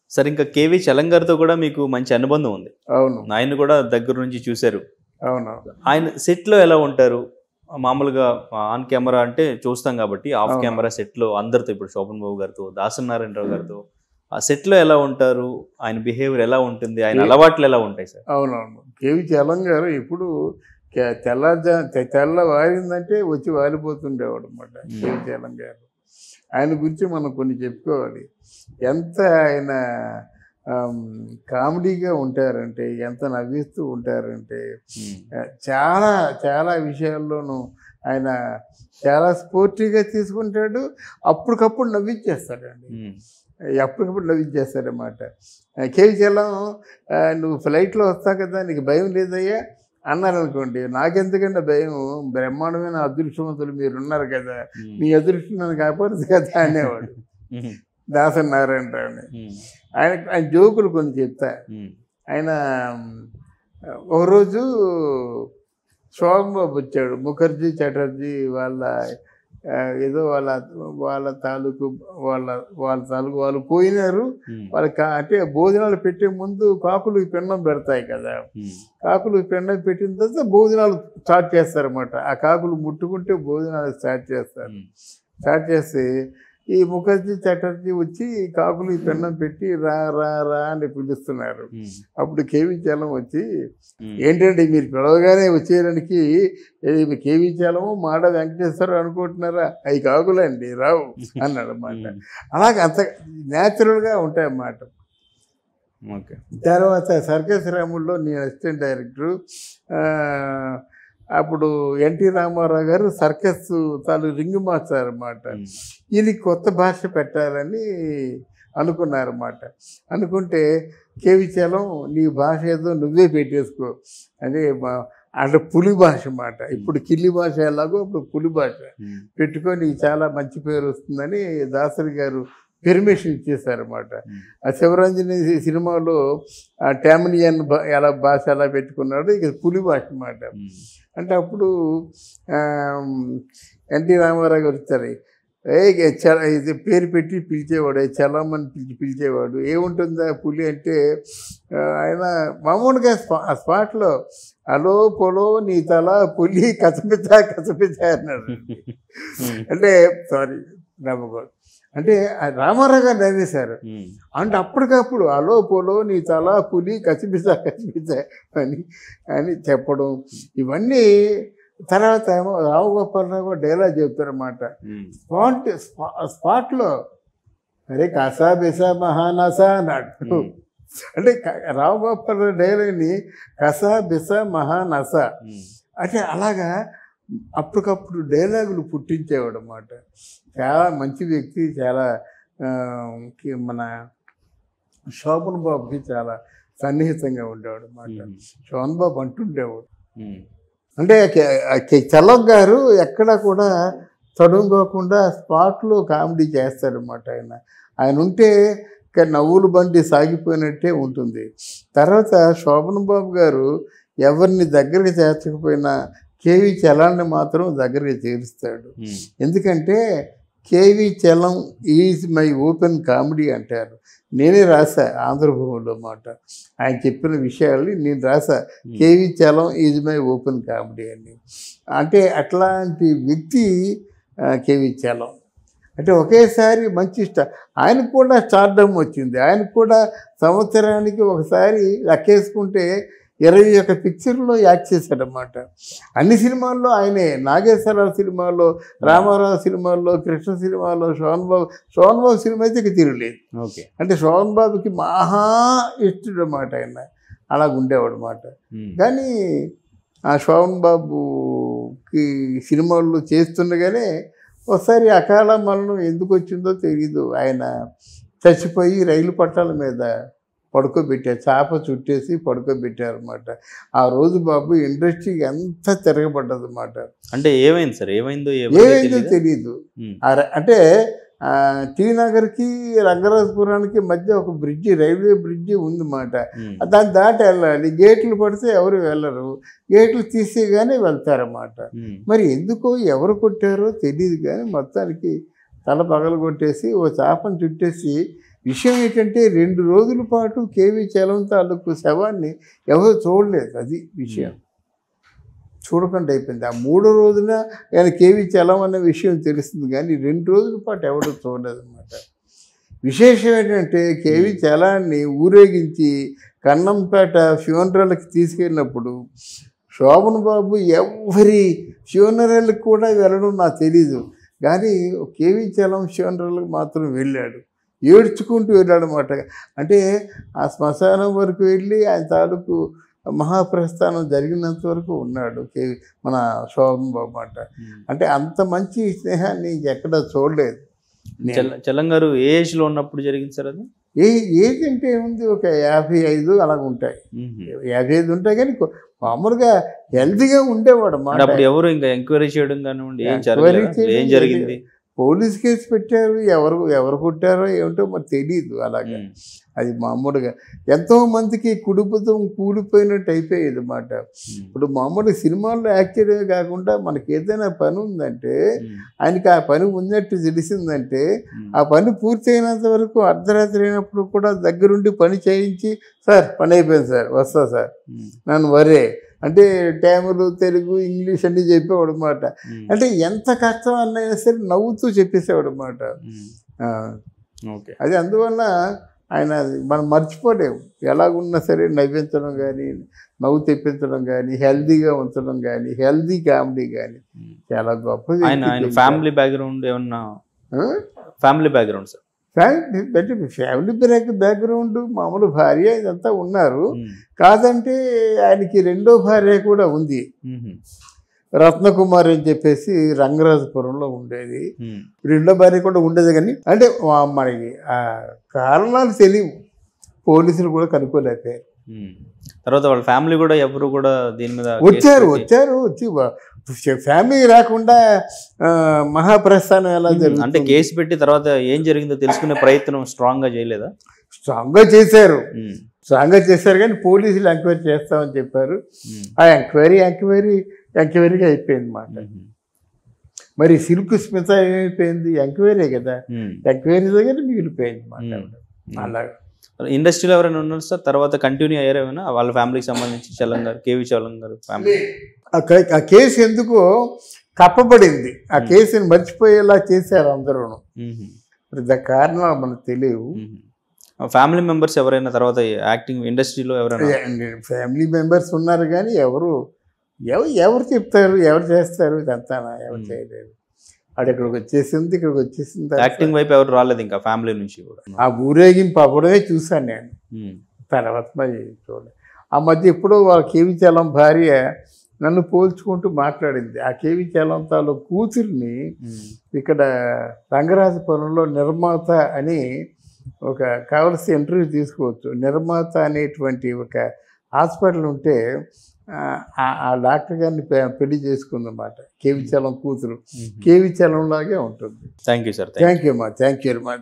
సరే ఇంకా కేవి చలంగారితో కూడా మీకు మంచి అనుబంధం ఉంది అవును ఆయన కూడా దగ్గర నుంచి చూశారు అవును ఆయన సెట్లో ఎలా ఉంటారు మామూలుగా ఆన్ కెమెరా అంటే చూస్తాం కాబట్టి ఆఫ్ అవును. కెమెరా సెట్లో అందరితో ఇప్పుడు శోభన్ బాబు గారితో దాసరి నారాయణరావు గారితో ఆ సెట్లో ఎలా ఉంటారు ఆయన బిహేవియర్ ఎలా ఉంటుంది ఆయన ఏ- అలవాట్లు ఎలా ఉంటాయి సార్ అవునవును కేవి చలం గారు ఇప్పుడు కె- తెల్లజా తె- తెల్ల వారిందంటే వచ్చి వాలిపోతుండేవాడు అనమాట కేవి చలం గారు ఆయన గురించి మనం కొన్ని చెప్పుకోవాలి ఎంత ఆయన ఆమ్, కామెడీగా ఉంటారంటే ఎంత నవ్విస్తూ ఉంటారంటే ఉమ్, ఆ, చాలా చాలా విషయాల్లోనూ ఆయన చాలా స్పోర్టివ్గా తీసుకుంటాడు అప్పటికప్పుడు నవ్వించేస్తాడండి ఉమ్, ఎప్పటికప్పుడు నవ్వించేస్తారన్నమాట కేవీ చలం ఆ, నువ్వు ఫ్లైట్లో వస్తావు కదా నీకు భయం లేదయ్యా అన్నారు అనుకోండి నాకెందుకంటే భయం బ్రహ్మాండమైన అదృష్టవంతులు మీరు ఉన్నారు కదా ఉమ్, మీ అదృష్టం నన్ను కాపాడుతుంది కదా అనేవాడు ఉమ్, దాసరి నారాయణరావుని ఉమ్, ఆయన ఆయన జోకులు కొన్ని చెప్తా ఉమ్, ఆయన ఒకరోజు శోభబాబు వచ్చాడు ముఖర్జీ చటర్జీ వాళ్ళ ఆ, ఏదో వాళ్ళ వాళ్ళ తాలూకు వాళ్ళ వాళ్ళ తాలూకు వాళ్ళు పోయినారు ఉమ్, వాళ్ళకి కా- అంటే భోజనాలు పెట్టే ముందు కాకులు పిండం పెడతాయి కదా ఉమ్, కాకులు పిండం పెట్టిన తర్వాత భోజనాలు స్టార్ట్ చేస్తారన్నమాట ఆ కాకులు ముట్టుకుంటే భోజనాలు స్టార్ట్ చేస్తారు ఉమ్, స్టార్ట్ చేస్తే ఈ ముఖర్జీ చటర్జీ వచ్చి కాకులు ఈ పిండం పెట్టి రా రా రా అని పిలుస్తున్నారు ఉమ్, అప్పుడు కేవీ చలం వచ్చి ఉమ్, ఏంటంటే మీరు పిలవగానే వచ్చేయడానికి ఏది కేవీ చలము మాడ వెంకటేశ్వర అనుకుంటున్నారా అవి కాకులండి రావు అన్నాడు అన్నమాట ఉమ్, అలాగే అంత న్యాచురల్గా ఉంటాయి అన్నమాట ఓకే తర్వాత సర్కస్ రాముల్లో నేను అసిస్టెంట్ డైరెక్టరు ఆ, అప్పుడు ఎన్టీ రామారావు గారు సర్కస్ తాలూ రింగ్ మాస్టర్ అన్నమాట ఉమ్, ఇది కొత్త భాష పెట్టాలని అనుకున్నారన్నమాట అనుకుంటే కేవి చలం నీ భాష ఏదో నువ్వే పెట్టేసుకో అదే మా- అంటే పులి భాష అన్నమాట ఇప్పుడు కిల్లి భాష ఎలాగో అప్పుడు పులి భాష ఉమ్, పెట్టుకొని చాలా మంచి పేరు వస్తుందని దాసరి గారు పెర్మిషన్ ఇచ్చేశారన్నమాట ఉమ్, ఆ శివరంజని సినిమాలో ఆ టామినియన్ భా- ఎలా భాష ఎలా పెట్టుకున్నాడు ఇక పులి భాష అన్నమాట ఉమ్, అంటే అప్పుడు ఎన్టీ రామారావు గారు వచ్చారు ఏ చల ఇది పేరు పెట్టి పిలిచేవాడు ఏ చలమని పిలిచి పిలిచేవాడు ఏముంటుందా పులి అంటే ఆ, ఆయన మామూలుగా స్పా ఆ స్పాట్లో అలో పొలో నీ తల పులి కసపిత కసపిత అన్నాడు ఉమ్, అంటే సారీ నమ్మకూడదు అంటే ఆ రామారావు గారు నవ్వేశారు ఉమ్, అంటే అప్పటికప్పుడు అలో పోలో నీ తల పులి కసిపిస కసిపిస అని అని చెప్పడం ఇవన్నీ తర్వాత ఏమో రావుగోపాలరావు కూడా డైలాగ్ చెప్తారన్నమాట ఉమ్, స్పాట్ స్పా- స్పాట్లో అరే కసా బిసా మహానసా అన్నాడు ఉమ్, అంటే క- రావుగోపాలరావు డైలాగ్ని కసా బిస మహానస ఉమ్, అంటే అలాగా అప్పటికప్పుడు డైలాగులు పుట్టించేవాడు అన్నమాట చాలా మంచి వ్యక్తి చాలా ఆ, కి- మన శోభన్ బాబుకి చాలా సన్నిహితంగా ఉండేవాడు అన్నమాట ఉమ్, శోభన్ బాబు అంటుండేవాడు ఉమ్, అంటే కె- కె- చలం గారు ఎక్కడ కూడా తడుంగోకుండా స్పాట్లో కామెడీ చేస్తాడనమాట ఆయన ఆయన ఉంటే ఇక నవ్వులు బండి సాగిపోయినట్టే ఉంటుంది తర్వాత శోభన్ బాబు గారు ఎవరిని దగ్గరికి చేర్చకపోయినా కేవీ చలాన్ని మాత్రం దగ్గరికి చేరుస్తాడు ఉమ్, ఎందుకంటే KV Chalam is my open comedy అంటారు నేనే రాసా ఆంధ్రభూమిలో మాట ఆయన చెప్పిన విషయాల్ని నేను రాసా KV Chalam is my open comedy అని అంటే అట్లాంటి వ్యక్తి ఆ, కేవీ చలం అంటే ఒకేసారి మంచి ఇష్ట ఆయనకు కూడా స్టార్డమ్ వచ్చింది ఆయనకు కూడా సంవత్సరానికి ఒకసారి లెక్కేసుకుంటే ఇరవై ఒక పిక్చర్లో యాక్ట్ చేశాడనమాట అన్ని సినిమాల్లో ఆయనే నాగేశ్వరరావు సినిమాలో రామారావు సినిమాల్లో కృష్ణ సినిమాలో శోభన్ బాబు శోభన్ బాబు సినిమా అయితే ఇక తిరగలేదు ఓకే అంటే శోభన్ బాబుకి మహా ఇష్టడు అన్నమాట ఆయన అలా ఉండేవాడు అనమాట ఉమ్, కానీ ఆ శోభన్ బాబుకి సినిమాల్లో చేస్తుండగానే ఒకసారి అకాల మరణం ఎందుకు వచ్చిందో తెలియదు ఆయన చచ్చిపోయి రైలు పట్టాల మీద పడుకోబెట్టారు చాప చుట్టేసి పడుకోబెట్టారు అనమాట ఆ రోజు బాబు ఇండస్ట్రీ ఎంత తిరగబడ్డది అనమాట అంటే ఏమైంది సార్ ఏమైందో ఎవరికీ ఏమైందో తెలీదా? తెలియదు ఉమ్, ఆ ర- అంటే ఆ, టీ నగర్కి రంగరాజపురానికి మధ్య ఒక బ్రిడ్జి రైల్వే బ్రిడ్జి ఉందన్నమాట ఉమ్, దాన్ని దాటి వెళ్ళాలి గేట్లు పడితే ఎవరు వెళ్ళరు గేట్లు తీసేగానే వెళ్తారన్నమాట ఉమ్, మరి ఎందుకో ఎవరు కొట్టారో తెలియదు కానీ మొత్తానికి తల పగలు కొట్టేసి ఓ చాపను చుట్టేసి విషయం ఏంటంటే రెండు రోజుల పాటు కేవీ చలం తాలూకు శవాన్ని ఎవరు చూడలేదు అది విషయం చూడకుండా అయిపోయింది ఆ మూడో రోజున ఆయన కేవీ చలం అనే విషయం తెలుస్తుంది కానీ రెండు రోజుల పాటు ఎవరు చూడలేదు అనమాట విశేషం ఏంటంటే కేవీ చలాన్ని ఊరేగించి కన్నంపేట ఫ్యూనరల్కి తీసుకెళ్ళినప్పుడు శోభన్ బాబు ఎవరి ఫ్యూనరల్కి కూడా వెళ్ళడం నాకు తెలీదు కానీ కేవీ చలం ఫ్యూనరల్కి మాత్రం వెళ్ళాడు ఏడ్చుకుంటూ వెళ్ళాడు అనమాట అంటే ఆ శ్మశానం వరకు వెళ్ళి ఆయన తాలూకు మహాప్రస్థానం జరిగినంత వరకు ఉన్నాడు కేవీ మన శోభన్ బాబు మాట అంటే అంత మంచి స్నేహాన్ని ఎక్కడ చూడలేదు నేను- చెల్ల చెల్లంగారు ఏ ఏజ్ లో ఉన్నప్పుడు జరిగింది సార్ అది ఏ ఏజ్ అంటే ఏముంది ఒక యాభై ఐదు అలాగ ఉంటాయి యాభై ఐదు ఉంటాయి కానీ కొ- మామూలుగా హెల్తీగా ఉండేవాడు అంటే మాట అప్పుడు ఎవరు ఇంకా ఎంక్వైరీ చేయడం కానివ్వండి ఏం Enquiry జరగలేదు చేయడం ఏం జరిగింది పోలీస్ కేసు పెట్టారు ఎవరు ఎవరు కొట్టారో ఏమిటో మరి తెలియదు అలాగే ఉమ్. అది మామూలుగా ఎంతో మందికి కుటుంబం కూలిపోయినట్టు అయిపోయేది అన్నమాట ఉమ్. ఇప్పుడు మామూలు సినిమాల్లో యాక్ట్ చేయడమే కాకుండా మనకి ఏదైనా పని ఉందంటే ఉమ్. ఆయనకి ఆ పని ఉన్నట్టు తెలిసిందంటే ఉమ్. ఆ పని పూర్తయినంత వరకు అర్ధరాత్రి అయినప్పుడు కూడా దగ్గరుండి పని చేయించి సార్ పని అయిపోయింది సార్ వస్తా సార్ ఉమ్. నన్ను వరే అంటే తమిళ తెలుగు ఇంగ్లీష్ అన్నీ చెప్పేవాడు అనమాట ఉమ్. అంటే ఎంత కష్టం అన్నైనా సరే నవ్వుతూ చెప్పేసేవాడు అనమాట ఉమ్. ఓకే అది అందువల్ల ఆయన అది మనం మర్చిపోలేము ఎలాగున్నా సరే నవ్వించడం కానీ నవ్వు తెప్పించడం కానీ హెల్దీగా ఉంచడం కానీ హెల్దీ కామెడీ కానీ ఉమ్. చాలా గొప్ప ఆయన ఆయన ఫ్యామిలీ బ్యాక్గ్రౌండ్ ఏమన్నా ఫ్యామిలీ బ్యాక్గ్రౌండ్ సార్ ఫ్యామిలీ అంటే ఫ్యామిలీ బ్యాక్ బ్యాక్గ్రౌండ్ మామూలు భార్య ఇదంతా ఉన్నారు ఉమ్. కాదంటే ఆయనకి రెండో భార్య కూడా ఉంది ఉమ్. రత్నకుమార్ అని చెప్పేసి రంగరాజపురంలో ఉండేది ఉమ్. రెండో భార్య కూడా ఉండేది కానీ అంటే వా- మనకి ఆ కారణాలు తెలియవు పోలీసులు కూడా కనుక్కోలేకపోయారు ఉమ్. తర్వాత వాళ్ళ ఫ్యామిలీ కూడా ఎవరు కూడా దీని మీద కేసు వచ్చారు పెట్టి- వచ్చారు వచ్చి వా- ఫ్యామిలీ రాకుండా ఆ, మహాప్రస్థానం ఎలా ఉమ్. అంటే జరుగుతుంది కేసు పెట్టి తర్వాత ఏం జరిగిందో తెలుసుకునే ప్రయత్నం స్ట్రాంగ్ గా చేయలేదా స్ట్రాంగ్గా చేశారు ఉమ్. స్ట్రాంగ్గా చేశారు కానీ పోలీసులు ఎంక్వైరీ చేస్తామని చెప్పారు ఉమ్. ఆ ఎంక్వైరీ ఎంక్వైరీ ఎంక్వైరీగా అయిపోయింది మాట ఉమ్. మరి సిల్క్ స్మిత ఏమైపోయింది ఎంక్వైరీ కదా ఉమ్. ఎంక్వైరీ దగ్గర మిగిలిపోయింది మాట ఉమ్. అలాగా ఇండస్ట్రీలో ఎవరైనా ఉన్నారు సార్ తర్వాత కంటిన్యూ అయ్యారు ఏమైనా వాళ్ళ ఫ్యామిలీకి సంబంధించి చలం గారు కేవీ చలం గారు ఫ్యామిలీ ఆ కే- ఆ కేసు ఎందుకో కప్పబడింది ఆ కేసుని మర్చిపోయేలా చేశారు అందరూ మరి దాని కారణాలు మనకు తెలియవు ఫ్యామిలీ మెంబర్స్ ఎవరైనా తర్వాత యాక్టింగ్ ఇండస్ట్రీలో ఎవరైనా ఫ్యామిలీ మెంబర్స్ ఉన్నారు కానీ ఎవరు ఎవరు ఎవరు చెప్తారు ఎవరు చేస్తారు ఇదంతా ఎవరు Hmm. చేయలేరు అది ఇక్కడికి వచ్చేసింది ఇక్కడికి వచ్చేసిన తర్వాత యాక్టింగ్ వైపు ఎవరు రాలేదు ఇంకా ఫ్యామిలీ నుంచి కూడా ఆ ఊరేగింపు అవ్వడమే చూశాను నేను ఉమ్. తర్వాత మరి చూడలేదు ఆ మధ్య ఎప్పుడో వాళ్ళ కేవి చలం భార్య నన్ను పోల్చుకుంటూ మాట్లాడింది ఆ కేవి చలం తాలూ కూతుర్ని ఉమ్. ఇక్కడ రంగరాజపురంలో నిర్మాత అని ఒక కావలసిన ఇంటర్వ్యూ తీసుకోవచ్చు నిర్మాత అనేటువంటి ఒక హాస్పిటల్ ఉంటే ఆ, ఆ- ఆ డాక్టర్ గారిని పె- పెళ్లి చేసుకుందన్నమాట కేవి చలం కూతురు ఉమ్. కేవి చలం లాగే ఉంటుంది thank you sir thank you అమ్మా థ్యాంక్ యూ వెరీ మచ్